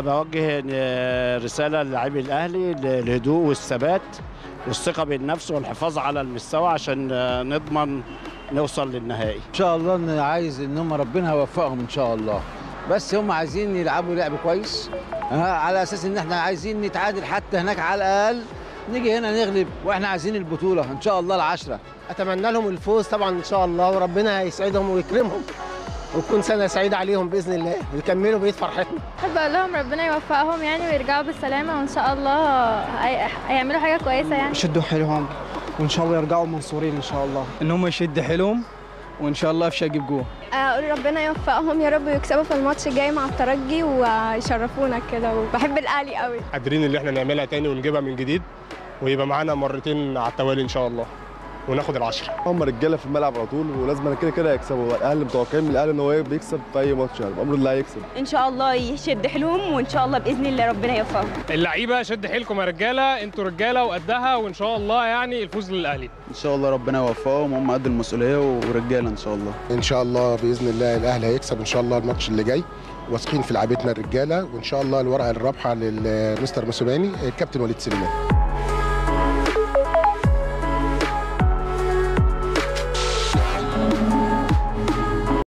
بوجه آه، رساله للاعبي الاهلي للهدوء والثبات والثقه بالنفس والحفاظ على المستوى عشان آه، نضمن نوصل للنهائي ان شاء الله انا عايز ان هم ربنا يوفقهم ان شاء الله بس هم عايزين يلعبوا لعب كويس ها، على اساس ان احنا عايزين نتعادل حتى هناك على الاقل نيجي هنا نغلب واحنا عايزين البطوله ان شاء الله العشره اتمنى لهم الفوز طبعا ان شاء الله وربنا يسعدهم ويكرمهم وتكون سنه سعيده عليهم باذن الله ويكملوا بقيه فرحتنا احب اقول لهم ربنا يوفقهم يعني ويرجعوا بالسلامه وان شاء الله هي- هيعملوا حاجه كويسه يعني يشدوا حيلهم وان شاء الله يرجعوا منصورين ان شاء الله ان هم يشدوا حيلهم وان شاء الله افشل يجيب جول اقول ربنا يوفقهم يا رب ويكسبوا في الماتش الجاي مع الترجي ويشرفونا كده وبحب الاهلي قوي قادرين اللي احنا نعملها تاني ونجيبها من جديد ويبقى معانا مرتين على التوالي ان شاء الله وناخد العشرة هم رجاله في الملعب على طول ولازم كده كده يكسبوا الاهلي متوقعين من الاهلي ان هو بيكسب في اي ماتش يعني امر الله هيكسب ان شاء الله يشد حيلهم وان شاء الله باذن الله ربنا يوفقهم اللعيبه شد حيلكم يا رجاله انتوا رجاله وقدها وان شاء الله يعني الفوز للاهلي ان شاء الله ربنا يوفقهم هم قد المسؤوليه ورجاله ان شاء الله ان شاء الله باذن الله الاهلي هيكسب ان شاء الله الماتش اللي جاي واثقين في لعيبتنا الرجاله وان شاء الله الورقه الرابحه للمستر موسوماني الكابتن وليد سليمان